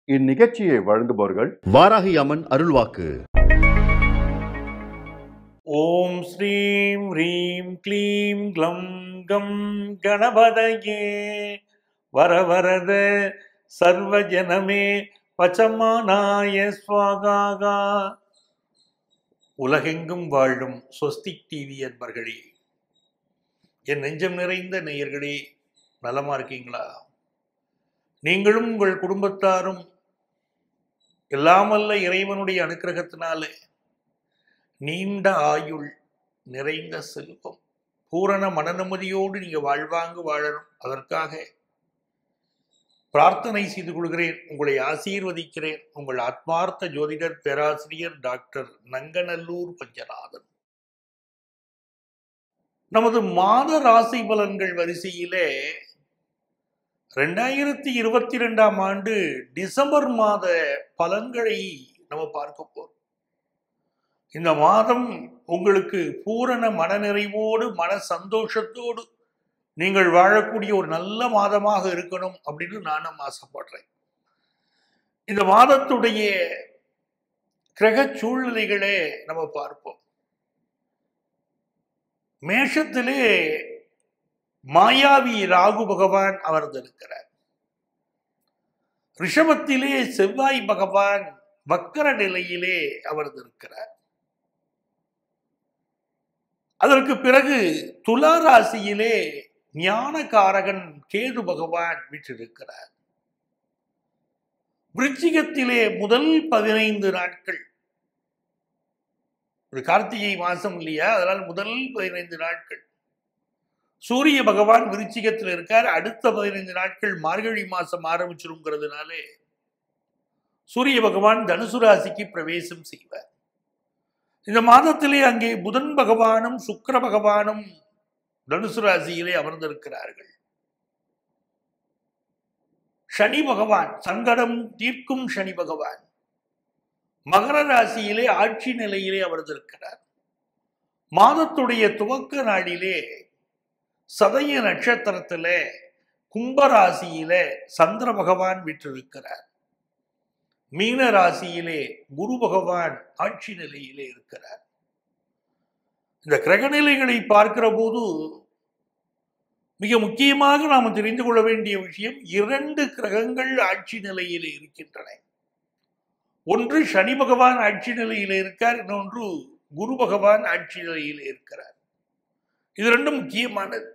இந்நிகழ்ச்சியை வழங்குபவர்கள் வாராகி அம்மன் அருள்வாக்கு ஓம் ஸ்ரீம் ஹ்ரீம் க்ளீம் க்ளம் கம் கணபதயே வரவரத சர்வஜனமே பச்சமானாய ஸ்வாகாகா உலகெங்கும் வாழும் ஸ்வஸ்திக் டிவி அன்பர்களே என் நெஞ்சம் நிறைந்த நேயர்களே நலமா இருக்கீங்களா நீங்களும் உங்கள் குடும்பத்தாரும் எல்லாமல்ல இறைவனுடைய அனுக்கிரகத்தினாலே நீண்ட ஆயுள் நிறைந்த செல்வம் பூரண மனநிம்மதியோடு நீங்க வாழ்வாங்கு வாழணும் அதற்காக பிரார்த்தனை செய்து கொள்கிறேன் உங்களை ஆசீர்வதிக்கிறேன் உங்கள் ஆத்மார்த்த ஜோதிடர் பேராசிரியர் டாக்டர் நங்கநல்லூர் பஞ்சநாதன் நமது மாத ராசி பலன்கள் வரிசையிலே ரெண்டாயிரத்தி இருபத்தி ரெண்டாம் ஆண்டு டிசம்பர் மாத பலன்களை நம்ம பார்க்க போறோம் இந்த மாதம் உங்களுக்கு பூரண மனநிறைவோடு மன சந்தோஷத்தோடு நீங்கள் வாழக்கூடிய ஒரு நல்ல மாதமாக இருக்கணும் அப்படின்னு நானும் ஆசைப்படுறேன் இந்த மாதத்துடைய கிரக சூழ்நிலைகளே நம்ம பார்ப்போம் மேஷத்திலே மாயாவி ராகு பகவான் அமர்ந்திருக்கிறார் ரிஷபத்திலே செவ்வாய் பகவான் வக்கர நிலையிலே அமர்ந்திருக்கிறார் அதற்கு பிறகு துலா ராசியிலே ஞானகாரகன் கேது பகவான் விற்றிருக்கிறார் விருச்சிகத்திலே முதல் பதினைந்து நாட்கள் ஒரு கார்த்திகை மாசம் இல்லையா அதனால் முதல் பதினைந்து நாட்கள் சூரிய பகவான் விருச்சிகத்தில் இருக்கார் அடுத்த பதினைந்து நாட்கள் மார்கழி மாசம் ஆரம்பிச்சிருங்கிறதுனாலே சூரிய பகவான் தனுசு ராசிக்கு பிரவேசம் செய்வார் இந்த மாதத்திலே அங்கே புதன் பகவானும் சுக்கிர பகவானும் தனுசு ராசியிலே அமர்ந்திருக்கிறார்கள் சனி பகவான் சங்கடம் தீர்க்கும் சனி பகவான் மகர ராசியிலே ஆட்சி நிலையிலே அமர்ந்திருக்கிறார் மாதத்துடைய துவக்க நாளிலே சதய நட்சத்திரத்திலே கும்பராசியிலே சந்திர பகவான் விற்றிருக்கிறார் மீன ராசியிலே குரு பகவான் ஆட்சி நிலையிலே இருக்கிறார் இந்த கிரகநிலைகளை பார்க்கிற போது மிக முக்கியமாக நாம் தெரிந்து கொள்ள வேண்டிய விஷயம் இரண்டு கிரகங்கள் ஆட்சி நிலையிலே இருக்கின்றன ஒன்று சனி பகவான் ஆட்சி நிலையிலே இருக்கார் இன்னொன்று குரு பகவான் ஆட்சி நிலையிலே இருக்கிறார் இது ரெண்டும் முக்கியமானது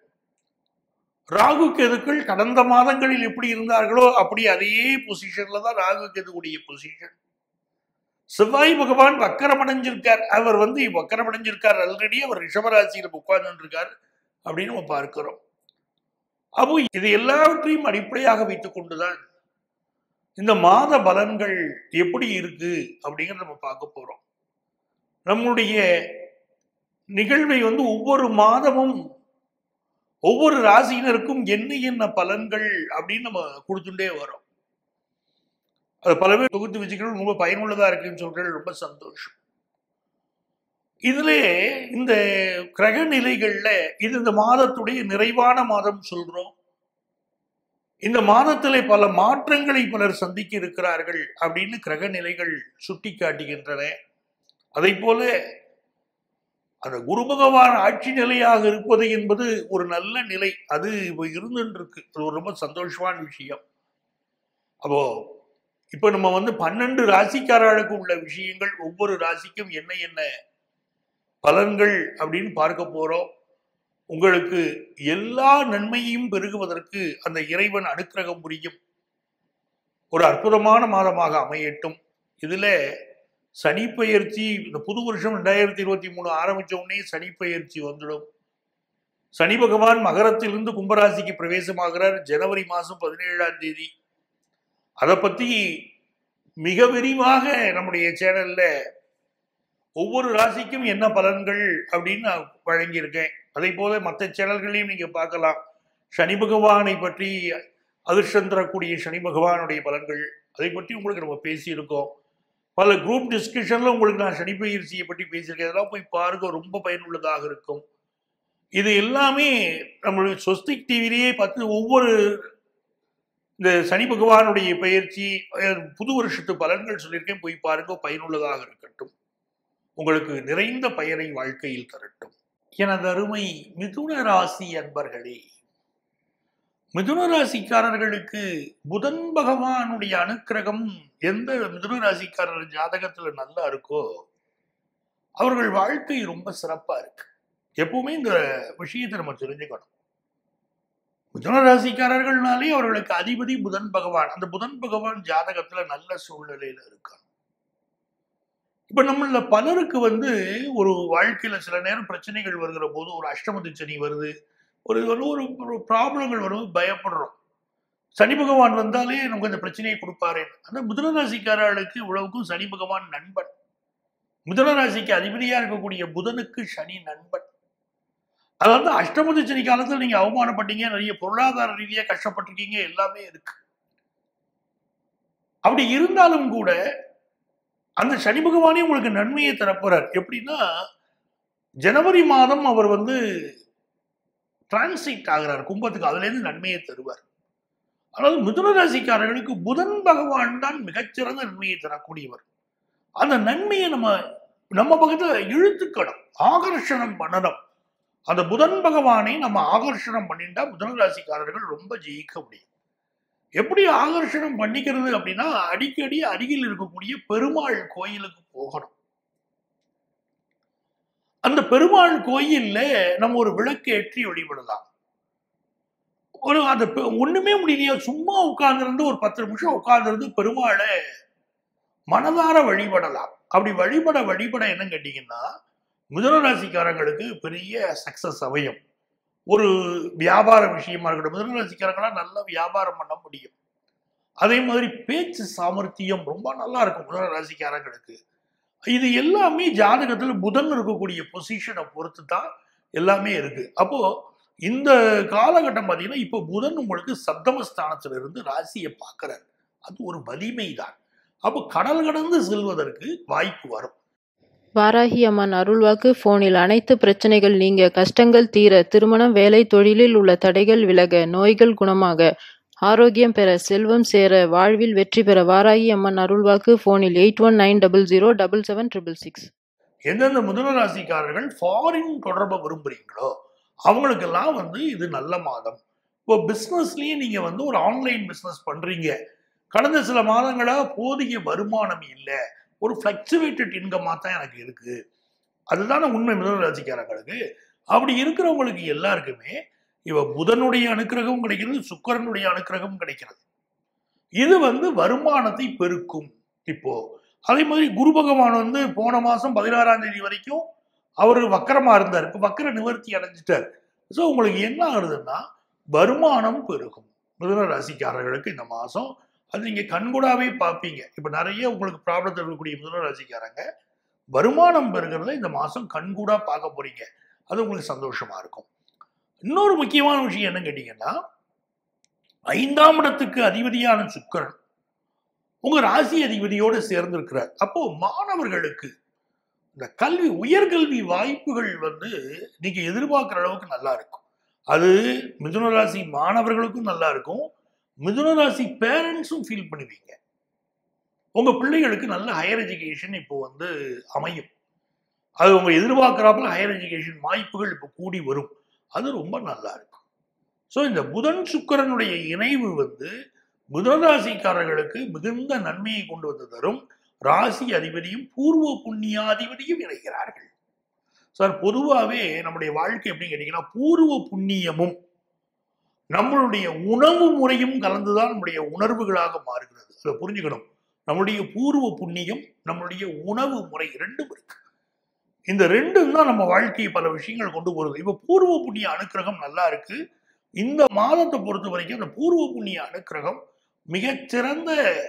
ராகு கேதுக்கள் கடந்த மாதங்களில் எப்படி இருந்தார்களோ அப்படி அதே பொசிஷன்ல தான் ராகு கேதுவுடைய பொசிஷன் செவ்வாய் பகவான் வக்கரமடைஞ்சிருக்கார் அவர் வந்து வக்கரமடைஞ்சிருக்கார் ஆல்ரெடி அவர் ரிஷபராசியில உட்கார்ந்து இருக்கார் அப்படின்னு நம்ம பார்க்கிறோம் அப்போ இது எல்லாவற்றையும் அடிப்படையாக வைத்துக் கொண்டுதான் இந்த மாத பலன்கள் எப்படி இருக்கு அப்படிங்கிறத நம்ம பார்க்க போறோம் நம்முடைய நிகழ்வை வந்து ஒவ்வொரு மாதமும் ஒவ்வொரு ராசியினருக்கும் என்ன என்ன பலன்கள் அப்படின்னு நம்ம கொடுத்துட்டே வரோம் அது பல பேர் தொகுத்து வச்சுக்கிறது ரொம்ப பயனுள்ளதா இருக்குன்னு சொல்றது ரொம்ப சந்தோஷம் இதுல இந்த கிரக நிலைகள்ல இது இந்த மாதத்துடைய நிறைவான மாதம் சொல்றோம் இந்த மாதத்திலே பல மாற்றங்களை பலர் சந்திக்க இருக்கிறார்கள் அப்படின்னு கிரக நிலைகள் சுட்டி காட்டுகின்றன அதை போல அந்த குரு பகவான் ஆட்சி நிலையாக இருப்பது என்பது ஒரு நல்ல நிலை அது இப்போ இருந்துட்டு இருக்கு அது ஒரு ரொம்ப சந்தோஷமான விஷயம் அப்போ இப்ப நம்ம வந்து பன்னெண்டு ராசிக்காரர்களுக்கு உள்ள விஷயங்கள் ஒவ்வொரு ராசிக்கும் என்ன என்ன பலன்கள் அப்படின்னு பார்க்க போறோம் உங்களுக்கு எல்லா நன்மையையும் பெருகுவதற்கு அந்த இறைவன் அனுக்கிரகம் புரியும் ஒரு அற்புதமான மாதமாக அமையட்டும் இதுல சனி பயிற்சி இந்த புது வருஷம் ரெண்டாயிரத்தி இருபத்தி மூணு ஆரம்பிச்ச உடனே சனி பயிற்சி வந்துடும் சனி பகவான் மகரத்திலிருந்து கும்பராசிக்கு பிரவேசமாகிறார் ஜனவரி மாதம் பதினேழாம் தேதி அதை பத்தி மிக விரிவாக நம்முடைய சேனல்ல ஒவ்வொரு ராசிக்கும் என்ன பலன்கள் அப்படின்னு நான் வழங்கியிருக்கேன் அதே போல மற்ற சேனல்களையும் நீங்க பார்க்கலாம் சனி பகவானை பற்றி அதிர்ஷ்டம் தரக்கூடிய சனி பகவானுடைய பலன்கள் அதை பற்றி உங்களுக்கு நம்ம பேசியிருக்கோம் பல குரூப் டிஸ்கஷன்ல உங்களுக்கு நான் சனி பயிற்சியை பற்றி பேசியிருக்கேன் இதெல்லாம் போய் பாருங்க ரொம்ப பயனுள்ளதாக இருக்கும் இது எல்லாமே நம்மளுடைய சொஸ்திக் டிவிலேயே பார்த்து ஒவ்வொரு இந்த சனி பகவானுடைய பயிற்சி அஹ், புது வருஷத்து பலன்கள் சொல்லியிருக்கேன் போய் பாருங்க பயனுள்ளதாக இருக்கட்டும் உங்களுக்கு நிறைந்த பயனை வாழ்க்கையில் தரட்டும் எனது அருமை மிதுன ராசி அன்பர்களே மிதுன ராசிக்காரர்களுக்கு புதன் பகவானுடைய அனுக்கிரகம் எந்த மிதுன ராசிக்காரர் ஜாதகத்துல நல்லா இருக்கோ அவர்கள் வாழ்க்கை ரொம்ப சிறப்பா இருக்கு எப்பவுமே இந்த விஷயத்தை நம்ம தெரிஞ்சுக்கணும் மிதுன ராசிக்காரர்கள்னாலே அவர்களுக்கு அதிபதி புதன் பகவான் அந்த புதன் பகவான் ஜாதகத்துல நல்ல சூழ்நிலையில இருக்கான் இப்ப நம்மள பலருக்கு வந்து ஒரு வாழ்க்கையில சில நேரம் பிரச்சனைகள் வருகிற போது ஒரு அஷ்டமத்து சனி வருது ஒரு ஒரு ஒரு ப்ராப்ளங்கள் வரும் பயப்படுறோம் சனி பகவான் வந்தாலே நமக்கு அந்த பிரச்சனையை கொடுப்பாரு அந்த மிதுன ராசிக்காரர்களுக்கு இவ்வளவுக்கும் சனி பகவான் நண்பன் மிதுன ராசிக்கு அதிபதியா இருக்கக்கூடிய புதனுக்கு சனி நண்பன் அதாவது அஷ்டமத்து சனி காலத்துல நீங்க அவமானப்பட்டீங்க நிறைய பொருளாதார ரீதியா கஷ்டப்பட்டிருக்கீங்க எல்லாமே இருக்கு அப்படி இருந்தாலும் கூட அந்த சனி பகவானே உங்களுக்கு நன்மையை தரப்போறார் எப்படின்னா ஜனவரி மாதம் அவர் வந்து டிரான்சிட் ஆகிறார் கும்பத்துக்கு அதுல இருந்து நன்மையை தருவார் அதாவது மிதுன ராசிக்காரர்களுக்கு புதன் பகவான் தான் மிகச்சிறந்த நன்மையை தரக்கூடியவர் அந்த நன்மையை நம்ம நம்ம பக்கத்துல இழுத்துக்கணும் ஆகர்ஷணம் பண்ணணும் அந்த புதன் பகவானை நம்ம ஆகர்ஷணம் பண்ணிட்டா புதன ராசிக்காரர்கள் ரொம்ப ஜெயிக்க முடியும் எப்படி ஆகர்ஷணம் பண்ணிக்கிறது அப்படின்னா அடிக்கடி அருகில் இருக்கக்கூடிய பெருமாள் கோயிலுக்கு போகணும் அந்த பெருமாள் கோயில்ல நம்ம ஒரு விளக்கு ஏற்றி வழிபடலாம் ஒரு அந்த பெ- ஒண்ணுமே முடியலையா சும்மா உட்கார்ந்திருந்து ஒரு பத்து நிமிஷம் உட்கார்ந்திருந்து பெருமாளை மனதார வழிபடலாம் அப்படி வழிபட வழிபட என்ன கேட்டீங்கன்னா மிதுன ராசிக்காரங்களுக்கு பெரிய சக்சஸ் அமையும் ஒரு வியாபார விஷயமா இருக்கட்டும் மிதுன ராசிக்காரங்களாம் நல்லா வியாபாரம் பண்ண முடியும் அதே மாதிரி பேச்சு சாமர்த்தியம் ரொம்ப நல்லா இருக்கும் மிதுன ராசிக்காரங்களுக்கு இது எல்லாமே ஜாதகத்துல புதன் இருக்கக்கூடிய பொசிஷனை பொறுத்து தான் எல்லாமே இருக்கு அப்போ இந்த காலகட்டம் பார்த்தீங்கன்னா இப்போ புதன் உங்களுக்கு சப்தமஸ்தானத்துல இருந்து ராசியை பார்க்கிறார் அது ஒரு வலிமை தான் அப்போ கடல் கடந்து செல்வதற்கு வாய்ப்பு வரும் வாராகி அம்மன் அருள்வாக்கு போனில் அனைத்து பிரச்சனைகள் நீங்க கஷ்டங்கள் தீர திருமணம் வேலை தொழிலில் உள்ள தடைகள் விலக நோய்கள் குணமாக ஆரோக்கியம் பெற செல்வம் சேர வாழ்வில் வெற்றி பெற வாராகி அம்மன் அருள்வாக்கு போனில் eight one nine double zero double seven triple six எந்தெந்த மிதுன ராசிக்காரர்கள் ஃபாரின் தொடர்பை விரும்புறீங்களோ அவங்களுக்கெல்லாம் வந்து இது நல்ல மாதம் இப்போ பிஸ்னஸ்லயே நீங்க வந்து ஒரு ஆன்லைன் பிஸ்னஸ் பண்றீங்க கடந்த சில மாதங்களா போதிய வருமானம் இல்லை ஒரு ஃப்ளக்சுவேட்டட் இன்கமாக தான் எனக்கு இருக்கு அதுதானே உண்மை மிதுன ராசிக்காரங்களுக்கு அப்படி இருக்கிறவங்களுக்கு எல்லாருக்குமே இவ புதனுடைய அனுக்கிரகம் கிடைக்கிறது சுக்கிரனுடைய அனுக்கிரகம் கிடைக்கிறது இது வந்து வருமானத்தை பெருக்கும் இப்போ அதே மாதிரி குரு பகவான் வந்து போன மாசம் பதினாறாம் தேதி வரைக்கும் அவர் வக்கரமா இருந்தார் இப்போ வக்கர நிவர்த்தி அடைஞ்சிட்டார் ஸோ உங்களுக்கு என்ன ஆகுதுன்னா வருமானம் பெருகும் மிதுன ராசிக்காரர்களுக்கு இந்த மாசம் அது நீங்க கண்கூடாவே பார்ப்பீங்க இப்போ நிறைய உங்களுக்கு ப்ராப்ளத்தில் இருக்கக்கூடிய மிதுன ராசிக்காரங்க வருமானம் பெறுகிறத இந்த மாசம் கண்கூடா பார்க்க போறீங்க அது உங்களுக்கு சந்தோஷமா இருக்கும் இன்னொரு முக்கியமான விஷயம் என்ன கேட்டீங்கன்னா ஐந்தாம் இடத்துக்கு அதிபதியான சுக்கிரன் உங்க ராசி அதிபதியோடு சேர்ந்திருக்கிறார் அப்போ மாணவர்களுக்கு இந்த கல்வி உயர்கல்வி வாய்ப்புகள் வந்து நீங்க எதிர்பார்க்குற அளவுக்கு நல்லா இருக்கும் அது மிதுன ராசி மாணவர்களுக்கும் நல்லா இருக்கும் மிதுன ராசி பேரண்ட்ஸும் ஃபீல் பண்ணுவீங்க உங்க பிள்ளைகளுக்கு நல்ல ஹையர் எஜுகேஷன் இப்போ வந்து அமையும் அது உங்க எதிர்பார்க்குறாப்புல ஹையர் எஜுகேஷன் வாய்ப்புகள் இப்போ கூடி வரும் அது ரொம்ப நல்லா இருக்கும் ஸோ இந்த புதன் சுக்கிரனுடைய இணைவு வந்து புதன் ராசிக்காரர்களுக்கு மிகுந்த நன்மையை கொண்டு வந்து தரும் ராசி அதிபதியும் பூர்வ புண்ணியாதிபதியும் இணைகிறார்கள் சார் பொதுவாகவே நம்முடைய வாழ்க்கை எப்படின்னு கேட்டீங்கன்னா பூர்வ புண்ணியமும் நம்மளுடைய உணவு முறையும் கலந்துதான் நம்முடைய உணர்வுகளாக மாறுகிறது அதை புரிஞ்சுக்கணும் நம்முடைய பூர்வ புண்ணியம் நம்மளுடைய உணவு முறை ரெண்டும் இருக்கு இந்த ரெண்டும் தான் நம்ம வாழ்க்கையை பல விஷயங்கள் கொண்டு போகிறது இப்போ பூர்வ புண்ணிய அனுக்கிரகம் நல்லா இருக்கு இந்த மாதத்தை பொறுத்த வரைக்கும் இந்த பூர்வ புண்ணிய அனுக்கிரகம் மிகச்சிறந்த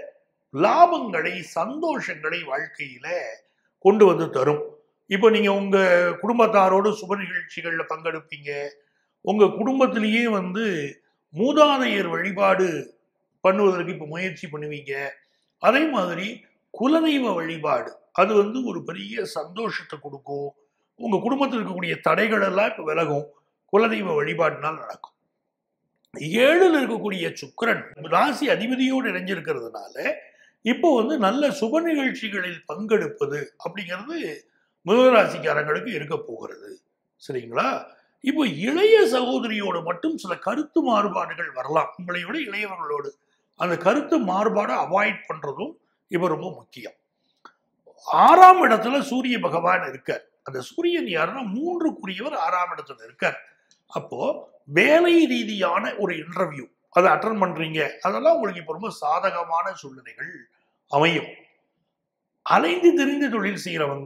லாபங்களை சந்தோஷங்களை வாழ்க்கையில கொண்டு வந்து தரும் இப்போ நீங்க உங்க குடும்பத்தாரோடு சுப நிகழ்ச்சிகள்ல பங்கெடுப்பீங்க உங்க குடும்பத்திலேயே வந்து மூதாதையர் வழிபாடு பண்ணுவதற்கு இப்போ முயற்சி பண்ணுவீங்க அதே மாதிரி குலதெய்வ வழிபாடு அது வந்து ஒரு பெரிய சந்தோஷத்தை கொடுக்கும் உங்க குடும்பத்தில் இருக்கக்கூடிய தடைகள் எல்லாம் இப்போ விலகும் குலதெய்வ வழிபாடுனால் நடக்கும் ஏழுல இருக்கக்கூடிய சுக்கிரன் ராசி அதிபதியோடு இணைஞ்சிருக்கிறதுனால இப்போ வந்து நல்ல சுப நிகழ்ச்சிகளில் பங்கெடுப்பது அப்படிங்கிறது முதலராசிக்காரங்களுக்கு இருக்க போகிறது சரிங்களா இப்போ இளைய சகோதரியோடு மட்டும் சில கருத்து மாறுபாடுகள் வரலாம் உங்களை விட இளையவர்களோடு அந்த கருத்து மாறுபாடை அவாய்ட் பண்றதும் இப்போ ரொம்ப முக்கியம் ஆறாம் இடத்துல சூரிய பகவான் இருக்கார் அந்த சூரியன் யாருன்னா மூன்றுக்குரியவர் ஆறாம் இடத்துல இருக்கார் அப்போ வேலை ரீதியான ஒரு இன்டர்வியூ அதை அட்டன் பண்றீங்க அதெல்லாம் உங்களுக்கு இப்போ ரொம்ப சாதகமான சூழ்நிலைகள் அமையும் அலைந்து தெரிந்து தொழில் செய்கிறவங்க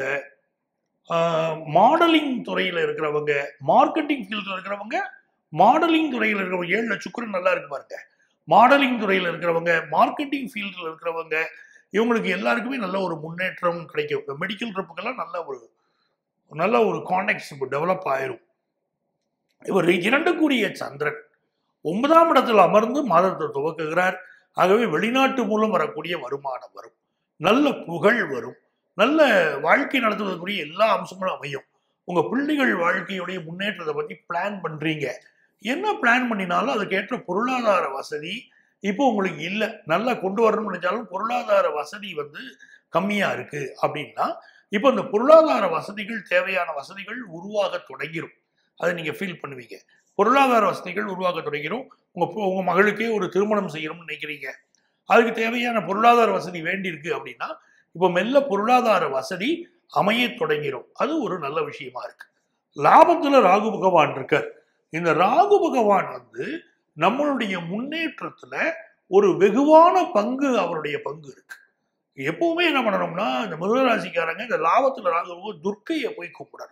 மாடலிங் துறையில் இருக்கிறவங்க மார்க்கெட்டிங் ஃபீல்டில் இருக்கிறவங்க மாடலிங் துறையில் இருக்கிறவங்க ஏழு சுக்கரன் நல்லா இருக்கு பாருங்க மாடலிங் துறையில் இருக்கிறவங்க மார்க்கெட்டிங் ஃபீல்டில் இருக்கிறவங்க இவங்களுக்கு எல்லாருக்குமே நல்ல ஒரு முன்னேற்றம் கிடைக்கும் இந்த மெடிக்கல் ட்ரிப்புக்கெல்லாம் நல்ல ஒரு நல்ல ஒரு கான்டெக்ட் இப்போ டெவலப் ஆயிரும் இவர் இரண்டு கூடிய சந்திரன் ஒன்பதாம் இடத்தில் அமர்ந்து மாதத்தை துவக்குகிறார் ஆகவே வெளிநாட்டு மூலம் வரக்கூடிய வருமானம் வரும் நல்ல புகழ் வரும் நல்ல வாழ்க்கை நடத்துவதற்குரிய எல்லா அம்சங்களும் அமையும் உங்க பிள்ளைகள் வாழ்க்கையுடைய முன்னேற்றத்தை பத்தி பிளான் பண்றீங்க என்ன பிளான் பண்ணினாலும் அதுக்கேற்ற பொருளாதார வசதி இப்போ உங்களுக்கு இல்லை நல்லா கொண்டு வரணும்னு நினைச்சாலும் பொருளாதார வசதி வந்து கம்மியா இருக்கு அப்படின்னா இப்போ இந்த பொருளாதார வசதிகள் தேவையான வசதிகள் உருவாக தொடங்கிரும் அதை நீங்க ஃபீல் பண்ணுவீங்க பொருளாதார வசதிகள் உருவாக தொடங்கிரும் உங்க பொ- உங்க மகளுக்கே ஒரு திருமணம் செய்யணும்னு நினைக்கிறீங்க அதுக்கு தேவையான பொருளாதார வசதி வேண்டியிருக்கு அப்படின்னா இப்போ மெல்ல பொருளாதார வசதி அமைய தொடங்கிரும் அது ஒரு நல்ல விஷயமா இருக்கு லாபத்துல ராகு பகவான் இருக்கார் இந்த ராகு பகவான் வந்து நம்மளுடைய முன்னேற்றத்துல ஒரு வெகுவான பங்கு அவருடைய பங்கு இருக்கு எப்பவுமே என்ன பண்ணணும்னா இந்த முதல ராசிக்காரங்க இந்த லாபத்துல ராகு துர்க்கையை போய் கும்பிடணும்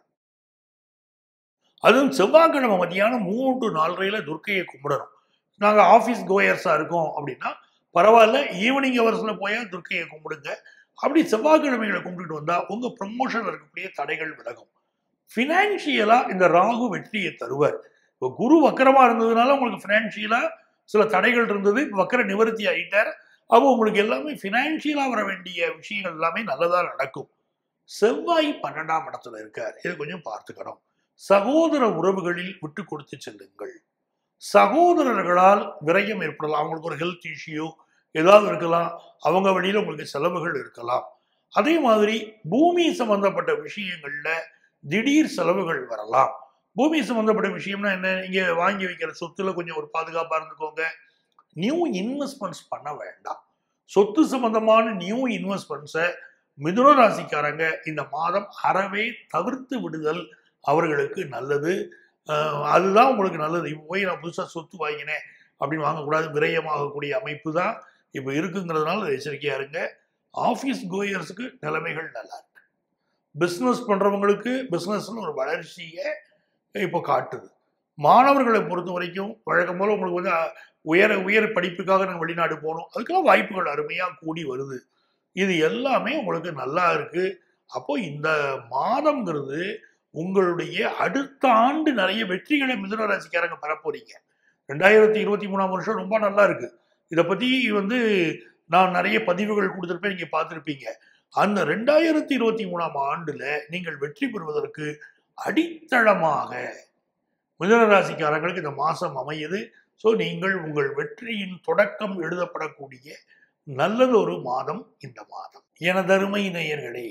அதுவும் செவ்வாய்க்கிழமை மத்தியானம் மூணு டு நாலரையில துர்க்கையை கும்பிடணும் நாங்க ஆபீஸ் கோயர்ஸா இருக்கோம் அப்படின்னா பரவாயில்ல ஈவினிங் ஹவர்ஸ்ல போய் துர்க்கையை கும்பிடுங்க அப்படி செவ்வாய்க்கிழமைகளை கும்பிட்டுட்டு வந்தா உங்க ப்ரமோஷன் இருக்கக்கூடிய தடைகள் விலகும் ஃபினான்ஷியலா இந்த ராகு வெற்றியை தருவார் இப்போ குரு வக்கரமா இருந்ததுனால உங்களுக்கு ஃபினான்ஷியலா சில தடைகள் இருந்தது இப்போ வக்கர நிவர்த்தி ஆயிட்டார் அப்போ உங்களுக்கு எல்லாமே ஃபினான்ஷியலா வர வேண்டிய விஷயங்கள் எல்லாமே நல்லதா நடக்கும் செவ்வாய் பன்னெண்டாம் இடத்துல இருக்கார் இதை கொஞ்சம் பார்த்துக்கணும் சகோதர உறவுகளில் விட்டு கொடுத்து செல்லுங்கள் சகோதரர்களால் விரயம் ஏற்படலாம் அவங்களுக்கு ஒரு ஹெல்த் இஷ்யூ ஏதாவது இருக்கலாம் அவங்க வழியில உங்களுக்கு செலவுகள் இருக்கலாம் அதே மாதிரி பூமி சம்பந்தப்பட்ட விஷயங்கள்ல திடீர் செலவுகள் வரலாம் பூமி சம்பந்தப்பட்ட விஷயம்னா என்ன நீங்க வாங்கி வைக்கிற சொத்துல கொஞ்சம் ஒரு பாதுகாப்பா இருந்துக்கோங்க நியூ இன்வெஸ்ட்மெண்ட்ஸ் பண்ண வேண்டாம் சொத்து சம்பந்தமான நியூ இன்வெஸ்ட்மெண்ட்ஸை மிதுன ராசிக்காரங்க இந்த மாதம் அறவே தவிர்த்து விடுதல் அவர்களுக்கு நல்லது அஹ் அதுதான் உங்களுக்கு நல்லது இப்போ போய் நான் புதுசாக சொத்து வாங்கினேன் அப்படின்னு வாங்கக்கூடாது விரயமாகக்கூடிய அமைப்பு தான் இப்போ இருக்குங்கிறதுனால எச்சரிக்கையா இருங்க ஆஃபீஸ் கோயர்ஸுக்கு நிலைமைகள் நல்லா இருக்கு பிஸ்னஸ் பண்றவங்களுக்கு பிஸ்னஸ்னு ஒரு வளர்ச்சியை இப்போ காட்டுது மாணவர்களை பொறுத்த வரைக்கும் வழக்கம் போல உங்களுக்கு வந்து அஹ், உயர உயர் படிப்புக்காக நாங்கள் வெளிநாடு போகணும் அதுக்கெல்லாம் வாய்ப்புகள் அருமையாக கூடி வருது இது எல்லாமே உங்களுக்கு நல்லா இருக்கு அப்போ இந்த மாதம்ங்கிறது உங்களுடைய அடுத்த ஆண்டு நிறைய வெற்றிகளை மிதுன ராசிக்காரங்க பெற போறீங்க ரெண்டாயிரத்தி இருபத்தி மூணாம் வருஷம் ரொம்ப நல்லா இருக்கு இதை பத்தி வந்து நான் நிறைய பதிவுகள் கொடுத்துருப்பேன் நீங்க பார்த்துருப்பீங்க அந்த ரெண்டாயிரத்தி இருபத்தி மூணாம் ஆண்டுல நீங்கள் வெற்றி பெறுவதற்கு அடித்தளமாக மிதுன ராசிக்காரங்களுக்கு இந்த மாசம் அமையுது ஸோ நீங்கள் உங்கள் வெற்றியின் தொடக்கம் எழுதப்படக்கூடிய நல்லதொரு மாதம் இந்த மாதம் எனதருமை நேயர்களே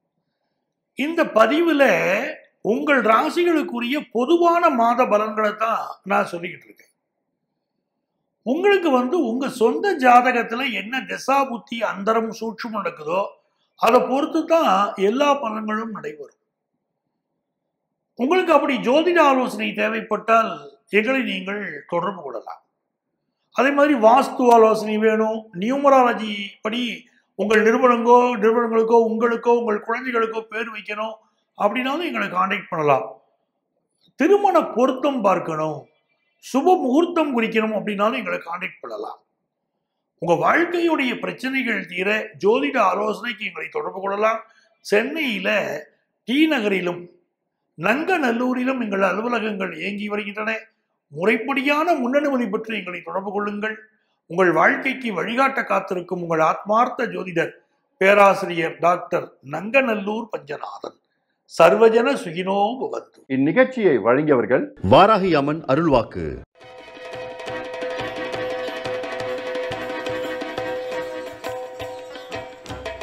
இந்த பதிவுல உங்கள் ராசிகளுக்குரிய பொதுவான மாத பலன்களை தான் நான் சொல்லிக்கிட்டு இருக்கேன் உங்களுக்கு வந்து உங்க சொந்த ஜாதகத்துல என்ன திசா புத்தி அந்தரம் சூட்சம் நடக்குதோ அதை பொறுத்து தான் எல்லா பலன்களும் நடைபெறும் உங்களுக்கு அப்படி ஜோதிட ஆலோசனை தேவைப்பட்டால் எங்களை நீங்கள் தொடர்பு கொள்ளலாம் அதே மாதிரி வாஸ்து ஆலோசனை வேணும் நியூமராலஜி படி உங்கள் நிறுவனங்கோ நிறுவனங்களுக்கோ உங்களுக்கோ உங்கள் குழந்தைகளுக்கோ பேர் வைக்கணும் அப்படின்னாலும் எங்களை காண்டாக்ட் பண்ணலாம் திருமண பொருத்தம் பார்க்கணும் சுப முகூர்த்தம் குறிக்கணும் அப்படின்னாலும் எங்களை காண்டாக்ட் பண்ணலாம் உங்க வாழ்க்கையுடைய பிரச்சனைகள் தீர ஜோதிட ஆலோசனைக்கு எங்களை தொடர்பு கொள்ளலாம் சென்னையில டி நகரிலும் நங்கநல்லூரிலும் எங்கள் அலுவலகங்கள் இயங்கி வருகின்றன முறைப்படியான முன்னனுமதி பெற்று எங்களை தொடர்பு கொள்ளுங்கள் உங்கள் வாழ்க்கைக்கு வழிகாட்ட காத்திருக்கும் உங்கள் ஆத்மார்த்த ஜோதிடர் பேராசிரியர் டாக்டர் நங்கநல்லூர் பஞ்சநாதன் சர்வஜன சுகினோ பவந்து இந்நிகழ்ச்சியை வழங்கியவர்கள் வாராகி அம்மன் அருள்வாக்கு